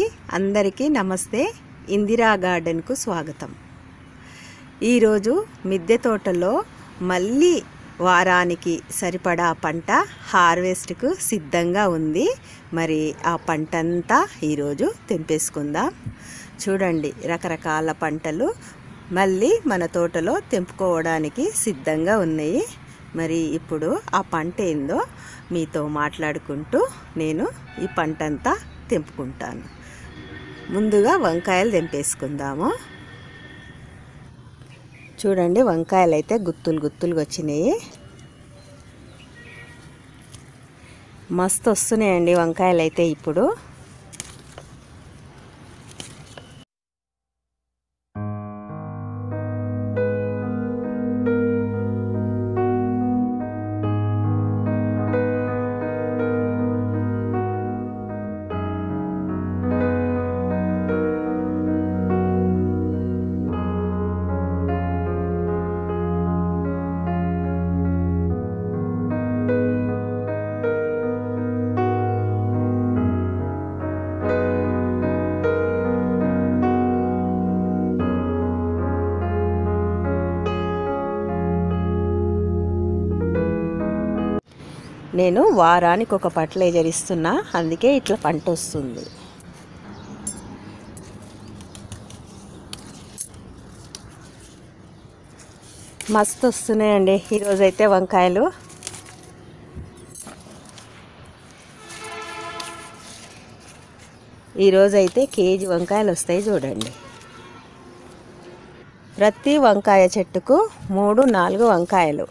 అందరికీ నమస్తే ఇందిరా గార్డెన్కు స్వాగతం ఈరోజు మిద్దె తోటలో మళ్ళీ వారానికి సరిపడా పంట హార్వెస్ట్కు సిద్ధంగా ఉంది మరి ఆ పంటంతా ఈరోజు తెంపేసుకుందాం చూడండి రకరకాల పంటలు మళ్ళీ మన తోటలో తెంపుకోవడానికి సిద్ధంగా ఉన్నాయి మరి ఇప్పుడు ఆ పంట ఏందో మీతో మాట్లాడుకుంటూ నేను ఈ పంటంతా తెంపుకుంటాను ముందుగా వంకాయలు తెంపేసుకుందాము చూడండి వంకాయలు అయితే గుత్తులు గుత్తులుగా వచ్చినాయి మస్తు వస్తున్నాయండి వంకాయలు అయితే ఇప్పుడు నేను వారానికి ఒక ఫర్టిలైజర్ ఇస్తున్నా అందుకే ఇట్లా పంట వస్తుంది మస్తు వస్తున్నాయండి ఈరోజైతే వంకాయలు ఈరోజైతే కేజీ వంకాయలు వస్తాయి చూడండి ప్రతి వంకాయ చెట్టుకు మూడు నాలుగు వంకాయలు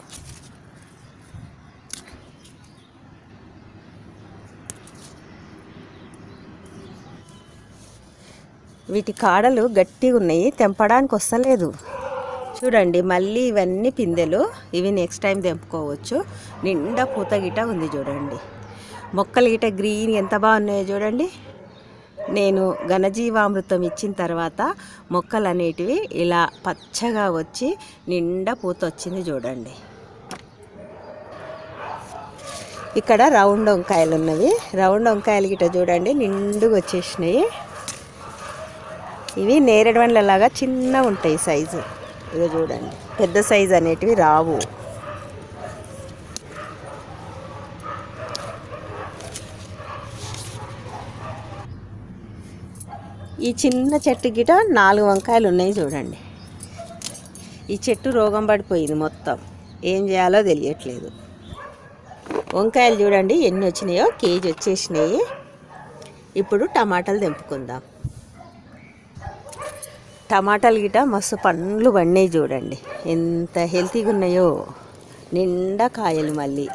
వీటి కాడలు గట్టిగా ఉన్నాయి తెంపడానికి వస్తలేదు చూడండి మళ్ళీ ఇవన్నీ పిందెలు ఇవి నెక్స్ట్ టైం తెంపుకోవచ్చు నిండా పూత గిట ఉంది చూడండి మొక్కలు గిట గ్రీన్ ఎంత బాగున్నాయో చూడండి నేను ఘనజీవామృతం ఇచ్చిన తర్వాత మొక్కలు అనేటివి ఇలా పచ్చగా వచ్చి నిండా పూత వచ్చింది చూడండి ఇక్కడ రౌండ్ వంకాయలు ఉన్నవి రౌండ్ వంకాయలు గిట చూడండి నిండుగా వచ్చేసినాయి ఇవి నేరేడు పండ్లలాగా చిన్నగా ఉంటాయి సైజు ఇక చూడండి పెద్ద సైజు అనేటివి రావు ఈ చిన్న చెట్టు గిట నాలుగు వంకాయలు ఉన్నాయి చూడండి ఈ చెట్టు రోగం పడిపోయింది మొత్తం ఏం చేయాలో తెలియట్లేదు వంకాయలు చూడండి ఎన్ని వచ్చినాయో కేజీ వచ్చేసినాయి ఇప్పుడు టమాటాలు తెంపుకుందాం టమాటాలు గిట మస్తు పండ్లు పండినాయి చూడండి ఎంత హెల్తీగా ఉన్నాయో నిండా కాయలు మళ్ళీ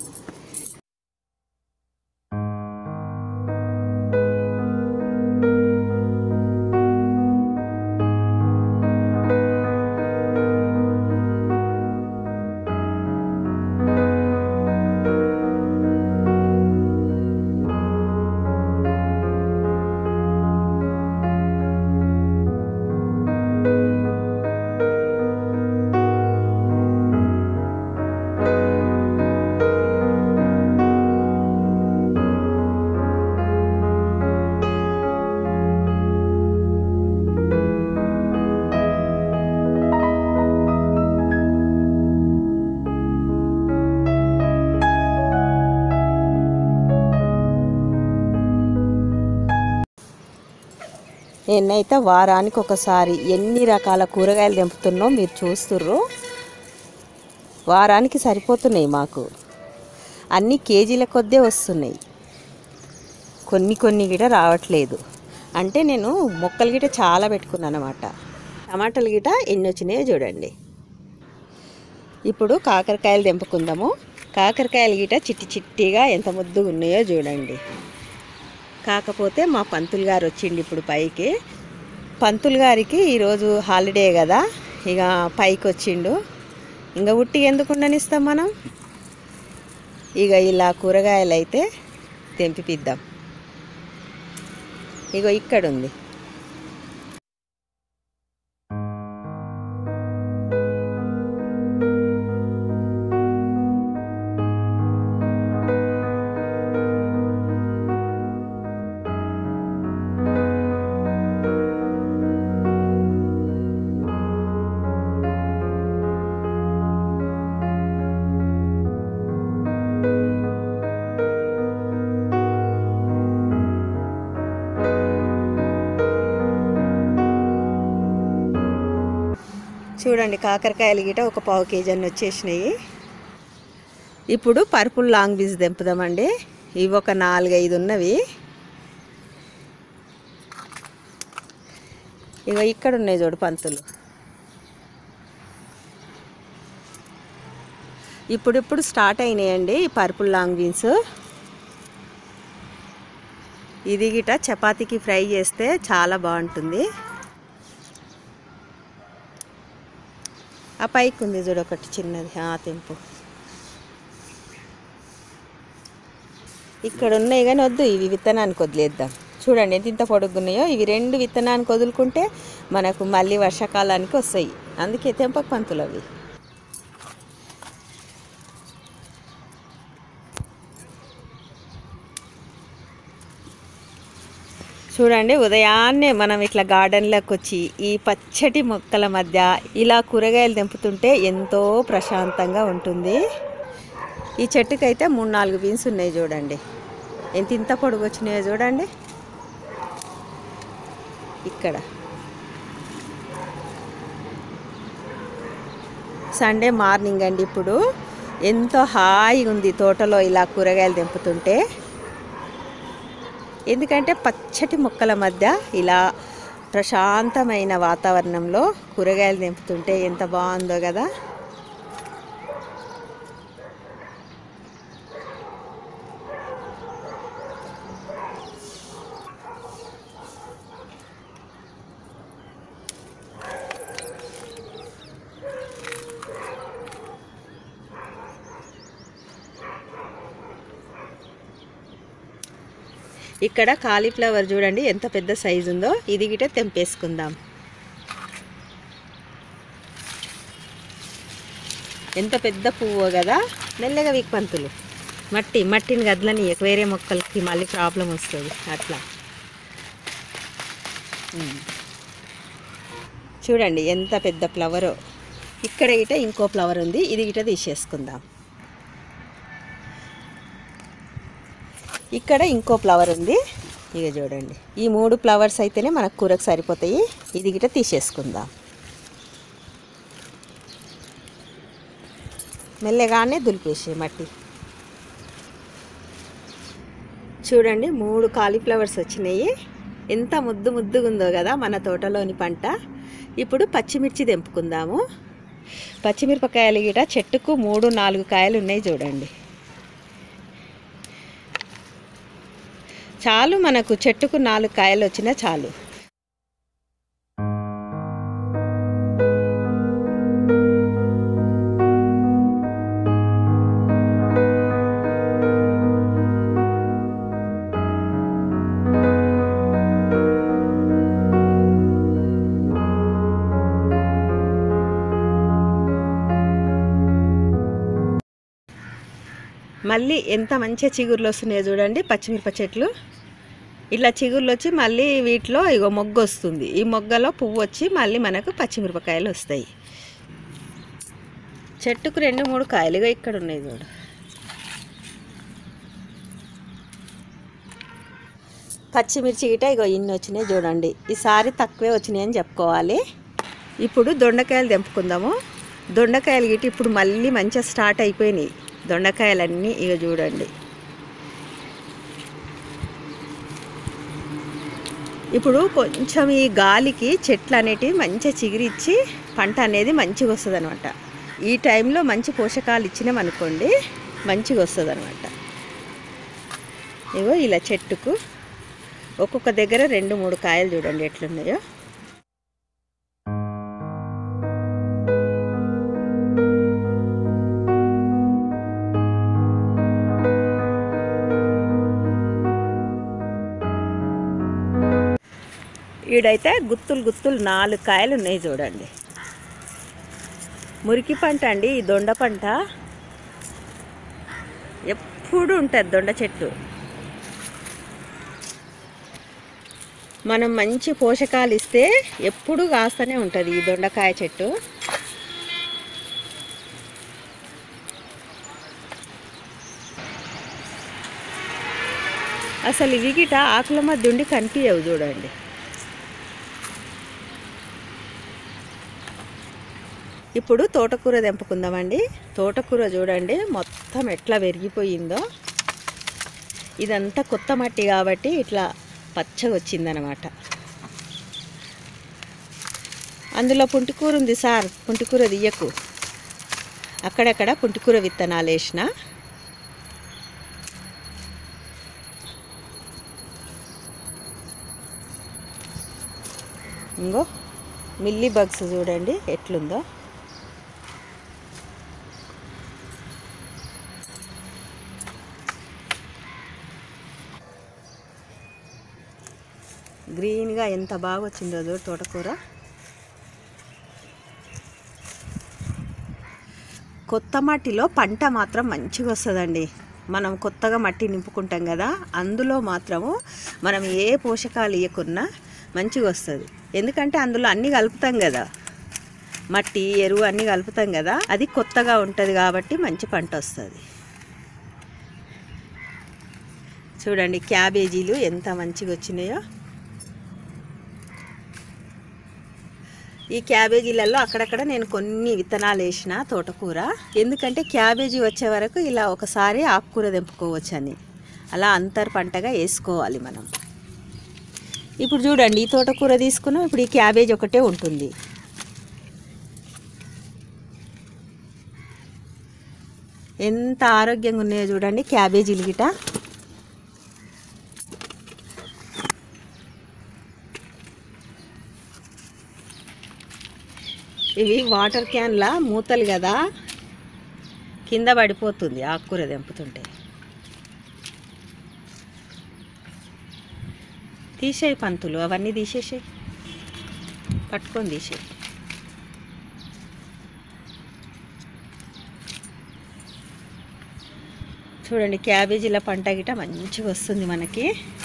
నేనైతే వారానికి ఒకసారి ఎన్ని రకాల కూరగాయలు తెంపుతున్నో మీరు చూస్తుర్రు వారానికి సరిపోతున్నాయి మాకు అన్ని కేజీల కొద్దే వస్తున్నాయి కొన్ని కొన్ని గిట రావట్లేదు అంటే నేను మొక్కలు గిట చాలా పెట్టుకున్నాను అనమాట టమాటాలు గిట ఎన్ని వచ్చినాయో చూడండి ఇప్పుడు కాకరకాయలు తెంపుకుందాము కాకరకాయలు గిట చిట్టి చిట్టిగా ఎంత ముద్దుగా ఉన్నాయో చూడండి కాకపోతే మా పంతులు గారు వచ్చిండు ఇప్పుడు పైకి పంతులు గారికి ఈరోజు హాలిడే కదా ఇక పైకి వచ్చిండు ఇంకా ఉట్టి ఎందుకు ఉండనిస్తాం మనం ఇక ఇలా కూరగాయలు అయితే తెంపిపిద్దాం ఇగో ఇక్కడ ఉంది చూడండి కాకరకాయలు గిట ఒక పావు కేజీ అన్ని వచ్చేసినాయి ఇప్పుడు పర్పుల్ లాంగ్ బీన్స్ తెంపుదామండి ఇవి ఒక నాలుగైదు ఉన్నవి ఇక ఇక్కడ ఉన్నాయి చూడు పంతులు ఇప్పుడిప్పుడు స్టార్ట్ అయినాయండి ఈ పర్పుల్ లాంగ్ బీన్స్ ఇది గిట చపాతీకి ఫ్రై చేస్తే చాలా బాగుంటుంది ఆ పైకి ఉంది చూడు ఒకటి చిన్నది ఆ తెంపు ఇక్కడ ఉన్నాయి కానీ వద్దు ఇవి విత్తనానికి వదిలేద్దాం చూడండి ఎంత ఇంత పొడుగున్నాయో ఇవి రెండు విత్తనానికి వదులుకుంటే మనకు మళ్ళీ వర్షాకాలానికి వస్తాయి అందుకే తెంపక పంతులు అవి చూడండి ఉదయాన్నే మనం ఇట్లా గార్డెన్లోకి వచ్చి ఈ పచ్చటి మొక్కల మధ్య ఇలా కూరగాయలు తెంపుతుంటే ఎంతో ప్రశాంతంగా ఉంటుంది ఈ చెట్టుకైతే మూడు నాలుగు బీన్స్ ఉన్నాయి చూడండి ఎంత ఇంత పొడుగు వచ్చినాయో చూడండి ఇక్కడ సండే మార్నింగ్ అండి ఇప్పుడు ఎంతో హాయిగా ఉంది తోటలో ఇలా కూరగాయలు తెంపుతుంటే ఎందుకంటే పచ్చటి మొక్కల మధ్య ఇలా ప్రశాంతమైన వాతావరణంలో కూరగాయలు తెంపుతుంటే ఎంత బాగుందో కదా ఇక్కడ కాలీఫ్లవర్ చూడండి ఎంత పెద్ద సైజు ఉందో ఇది గిట తెంపేసుకుందాం ఎంత పెద్ద పువ్వు కదా మెల్లగా వీక్పంతులు మట్టి మట్టిని గదలని వేరే మొక్కలకి మళ్ళీ ప్రాబ్లం వస్తుంది అట్లా ఉమ్. చూడండి ఎంత పెద్ద ఫ్లవరో ఇక్కడ గిట ఇంకో ఫ్లవర్ ఉంది ఇది గిట తీసేసుకుందాం ఇక్కడ ఇంకో ఫ్లవర్ ఉంది ఇక చూడండి ఈ మూడు ఫ్లవర్స్ అయితేనే మనకు కూరకు సరిపోతాయి ఇది గిట తీసేసుకుందాం మెల్లగానే దులిపేసి మట్టి చూడండి మూడు కాలీఫ్లవర్స్ వచ్చినాయి ఎంత ముద్దు ముద్దుగా ఉందో కదా మన తోటలోని పంట ఇప్పుడు పచ్చిమిర్చి తెంపుకుందాము పచ్చిమిరపకాయలు గిట చెట్టుకు మూడు నాలుగు కాయలు ఉన్నాయి చూడండి చాలు మనకు చెట్టుకు నాలుగు కాయలు వచ్చినా చాలు మళ్ళీ ఎంత మంచిగా చిగుర్లు వస్తున్నాయో చూడండి పచ్చిమిరప చెట్లు ఇట్లా చిగుర్లు వచ్చి మళ్ళీ వీటిలో ఇగో మొగ్గ వస్తుంది ఈ మొగ్గలో పువ్వు వచ్చి మళ్ళీ మనకు పచ్చిమిరపకాయలు వస్తాయి చెట్టుకు రెండు మూడు కాయలు ఇగో ఇక్కడ ఉన్నాయి చూడు పచ్చిమిర్చి గిట ఇగో ఇన్ని వచ్చినాయి చూడండి ఈసారి తక్కువే వచ్చినాయి అని చెప్పుకోవాలి ఇప్పుడు దొండకాయలు తెంపుకుందాము దొండకాయలు గిట ఇప్పుడు మళ్ళీ మంచిగా స్టార్ట్ అయిపోయినాయి దొండకాయలన్నీ ఇక చూడండి ఇప్పుడు కొంచెం ఈ గాలికి చెట్లు అనేటివి మంచిగా చిగురిచ్చి పంట అనేది మంచిగా వస్తుంది అనమాట ఈ టైంలో మంచి పోషకాలు ఇచ్చినామనుకోండి మంచిగా వస్తుంది అనమాట ఇగో ఇలా చెట్టుకు ఒక్కొక్క దగ్గర రెండు మూడు కాయలు చూడండి ఎట్లున్నాయో ఈడైతే గుత్తులు గుత్తులు నాలుగు కాయలు ఉన్నాయి చూడండి మురికి పంట అండి ఈ దొండ పంట ఎప్పుడు ఉంటుంది దొండ చెట్టు మనం మంచి పోషకాలు ఇస్తే ఎప్పుడు కాస్తూనే ఉంటుంది ఈ దొండకాయ చెట్టు అసలు ఇవి గిట ఆకుల మధ్య ఉండి కనిపించవు చూడండి ఇప్పుడు తోటకూర తెంపుకుందామండి తోటకూర చూడండి మొత్తం ఎట్లా పెరిగిపోయిందో ఇదంతా కొత్త మట్టి కాబట్టి ఇట్లా పచ్చగా వచ్చిందనమాట అందులో పుంటికూర ఉంది సార్ పుంటికూర తీయకు అక్కడక్కడ పుంటికూర విత్తనాలు వేసిన ఇంగో మిల్లీ బగ్స్ చూడండి ఎట్లుందో గ్రీన్గా ఎంత బాగా వచ్చిందో చూడు తోటకూర కొత్త మట్టిలో పంట మాత్రం మంచిగా వస్తుందండి మనం కొత్తగా మట్టి నింపుకుంటాం కదా అందులో మాత్రము మనం ఏ పోషకాలు ఇవ్వకున్నా మంచిగా వస్తుంది ఎందుకంటే అందులో అన్నీ కలుపుతాం కదా మట్టి ఎరువు అన్నీ కలుపుతాం కదా అది కొత్తగా ఉంటుంది కాబట్టి మంచి పంట వస్తుంది చూడండి క్యాబేజీలు ఎంత మంచిగా వచ్చినాయో ఈ క్యాబేజీలలో అక్కడక్కడ నేను కొన్ని విత్తనాలు వేసిన తోటకూర ఎందుకంటే క్యాబేజీ వచ్చే వరకు ఇలా ఒకసారి ఆకుకూర తెంపుకోవచ్చని అలా అంతర్ పంటగా వేసుకోవాలి మనం ఇప్పుడు చూడండి ఈ తోటకూర తీసుకున్నాం ఇప్పుడు ఈ క్యాబేజ్ ఒకటే ఉంటుంది ఎంత ఆరోగ్యంగా ఉన్నాయో చూడండి క్యాబేజీలు గిట ఇవి వాటర్ క్యాన్ల మూతలు కదా కింద పడిపోతుంది ఆకుకూర తెంపుతుంటే తీసేయి పంతులు అవన్నీ తీసేసేయి పట్టుకొని తీసేయి చూడండి క్యాబేజీల పంట గిట మంచిగా వస్తుంది మనకి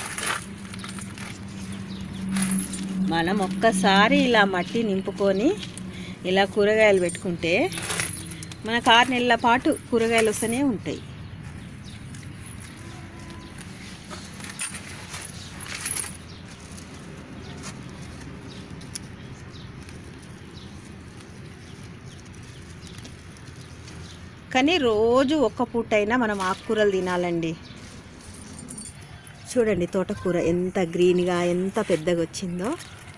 మనం ఒక్కసారి ఇలా మట్టి నింపుకొని ఇలా కూరగాయలు పెట్టుకుంటే మనకు ఆరు నెలల పాటు కూరగాయలు వస్తూనే ఉంటాయి కానీ రోజు ఒక్క పూట అయినా మనం ఆకుకూరలు తినాలండి చూడండి తోటకూర ఎంత గ్రీన్గా ఎంత పెద్దగా వచ్చిందో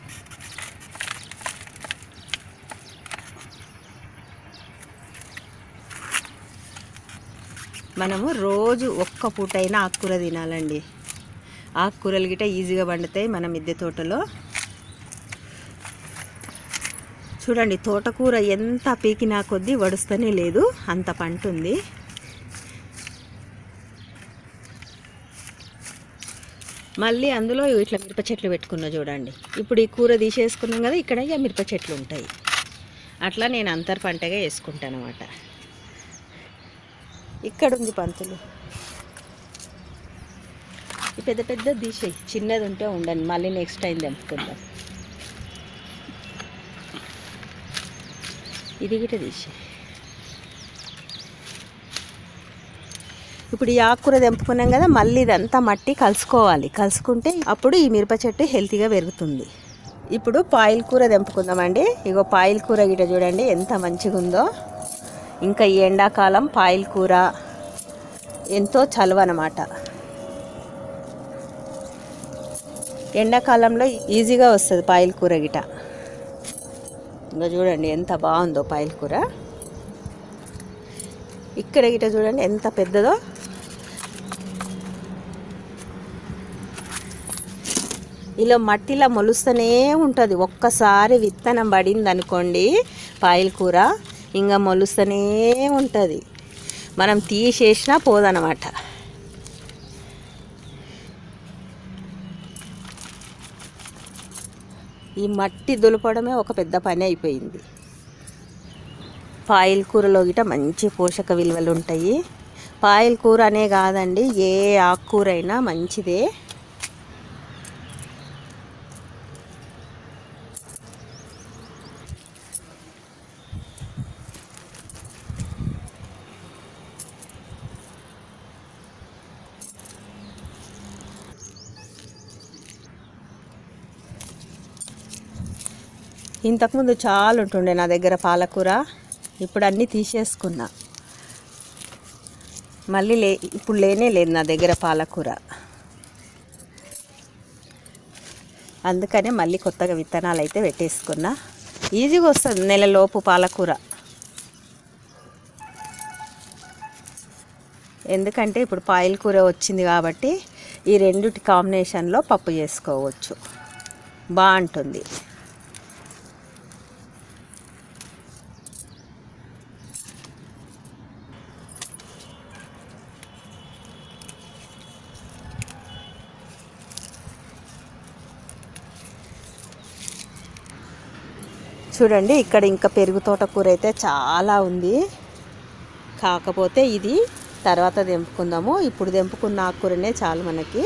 మనము రోజు ఒక్క పూట అయినా ఆకుకూర తినాలండి ఆకుకూరలు గిట ఈజీగా పండుతాయి మన మిద్దె తోటలో చూడండి తోటకూర ఎంత పీకినా కొద్దీ వడుస్తూనే లేదు అంత పంట ఉంది మళ్ళీ అందులో ఇట్లా మిరప చెట్లు పెట్టుకున్నా చూడండి ఇప్పుడు ఈ కూర తీసేసుకున్నాం కదా ఇక్కడ ఇక మిరప చెట్లు ఉంటాయి అట్లా నేను అంతర్ పంటగా వేసుకుంటాను అనమాట ఇక్కడ ఉంది పంతులు ఈ పెద్ద పెద్ద తీసేయి చిన్నది ఉంటే ఉండండి మళ్ళీ నెక్స్ట్ టైం తెంపుకుందాం ఇది గిట తీసి ఇప్పుడు ఈ ఆకుకూర తెంపుకున్నాం కదా మళ్ళీ ఇదంతా మట్టి కలుసుకోవాలి కలుసుకుంటే అప్పుడు ఈ మిరప చెట్టు హెల్తీగా పెరుగుతుంది ఇప్పుడు పాయిల్ కూర తెంపుకుందామండి ఇగో పాయిల్ కూర గిట చూడండి ఎంత మంచిగా ఉందో ఇంకా ఈ ఎండాకాలం పాయిల్ కూర ఎంతో చలువ అన్నమాట ఎండాకాలంలో ఈజీగా వస్తుంది పాయిల్ కూర గిట ఇంకా చూడండి ఎంత బాగుందో పాయిల్ కూర ఇక్కడ గిట చూడండి ఎంత పెద్దదో ఇలా మట్టిలో మొలుస్తూనే ఉంటుంది ఒక్కసారి విత్తనం పడింది అనుకోండి పాయల కూర ఇంకా మొలుస్తూనే ఉంటుంది మనం తీసేసినా పోదనమాట ఈ మట్టి దులపడమే ఒక పెద్ద పని అయిపోయింది పాయల కూరలో గిట మంచి పోషక విలువలు ఉంటాయి పాయల కూర అనే కాదండి ఏ ఆకుకూర అయినా మంచిదే ఇంతకుముందు చాలా ఉంటుండే నా దగ్గర పాలకూర ఇప్పుడు అన్నీ తీసేసుకున్నా మళ్ళీ లే ఇప్పుడు లేనే లేదు నా దగ్గర పాలకూర అందుకనే మళ్ళీ కొత్తగా విత్తనాలు అయితే పెట్టేసుకున్నా ఈజీగా వస్తుంది నెలలోపు పాలకూర ఎందుకంటే ఇప్పుడు పాయల కూర వచ్చింది కాబట్టి ఈ రెండుటి కాంబినేషన్లో పప్పు చేసుకోవచ్చు బాగుంటుంది చూడండి ఇక్కడ ఇంకా పెరుగు తోటకూర అయితే చాలా ఉంది కాకపోతే ఇది తర్వాత తెంపుకుందాము ఇప్పుడు తెంపుకున్న ఆకుకూరనే చాలు మనకి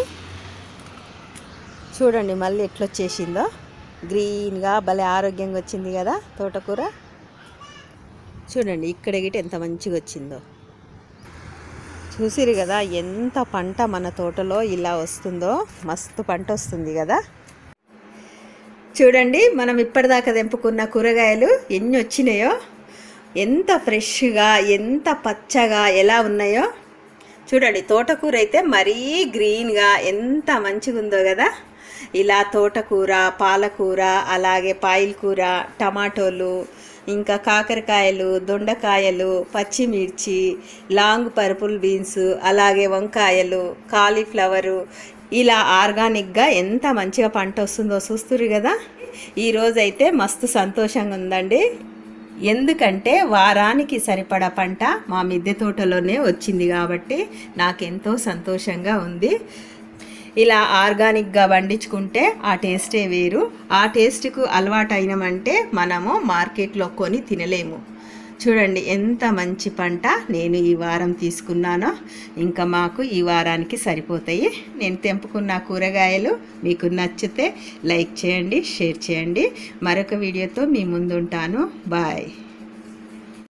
చూడండి మళ్ళీ ఎట్లొచ్చేసిందో గ్రీన్గా భలే ఆరోగ్యంగా వచ్చింది కదా తోటకూర చూడండి ఇక్కడ గిట ఎంత మంచిగా వచ్చిందో చూసిరు కదా ఎంత పంట మన తోటలో ఇలా వస్తుందో మస్తు పంట వస్తుంది కదా చూడండి మనం ఇప్పటిదాకా తెంపుకున్న కూరగాయలు ఎన్ని వచ్చినాయో ఎంత ఫ్రెష్గా ఎంత పచ్చగా ఎలా ఉన్నాయో చూడండి తోటకూర అయితే మరీ గ్రీన్గా ఎంత మంచిగా ఉందో కదా ఇలా తోటకూర పాలకూర అలాగే పాయిల్ కూర టమాటోలు ఇంకా కాకరకాయలు దొండకాయలు పచ్చిమిర్చి లాంగ్ పర్పుల్ బీన్స్ అలాగే వంకాయలు కాలీఫ్లవరు ఇలా ఆర్గానిక్గా ఎంత మంచిగా పంట వస్తుందో చూస్తురు కదా ఈరోజైతే మస్తు సంతోషంగా ఉందండి ఎందుకంటే వారానికి సరిపడా పంట మా మిద్దె తోటలోనే వచ్చింది కాబట్టి నాకెంతో సంతోషంగా ఉంది ఇలా ఆర్గానిక్గా పండించుకుంటే ఆ టేస్టే వేరు ఆ టేస్ట్కు అలవాటు అయినామంటే మనము మార్కెట్లో కొని తినలేము చూడండి ఎంత మంచి పంట నేను ఈ వారం తీసుకున్నానో ఇంకా మాకు ఈ వారానికి సరిపోతాయి నేను తెంపుకున్న కూరగాయలు మీకు నచ్చితే లైక్ చేయండి షేర్ చేయండి మరొక వీడియోతో మీ ముందుంటాను బాయ్